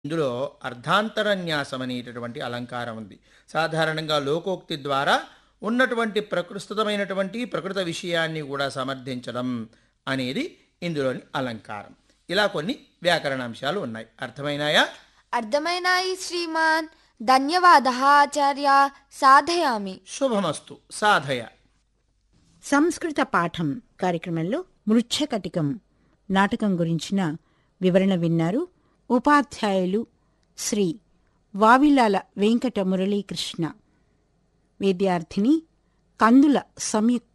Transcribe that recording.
ఇందులో అర్ధాంతరన్యాసం అనేటటువంటి అలంకారం ఉంది సాధారణంగా లోకోక్తి ద్వారా ఉన్నటువంటి ప్రకృతిమైనటువంటి ప్రకృత విషయాన్ని కూడా సమర్థించడం అనేది ఇందులోని అలంకారం ఇలా కొన్ని వ్యాకరణాంశాలు ఉన్నాయి అర్థమైనాయా అర్థమైనాయి శ్రీమాన్ ధన్యవాద ఆచార్య సాధయామి శుభమస్తు సాధయ సంస్కృత పాఠం కార్యక్రమంలో మృచ్ఛకటికం నాటకం గురించిన వివరణ విన్నారు ఉపాధ్యాయులు శ్రీ వావిలాల వెంకట మురళీకృష్ణ విద్యార్థిని కందుల సంయుక్త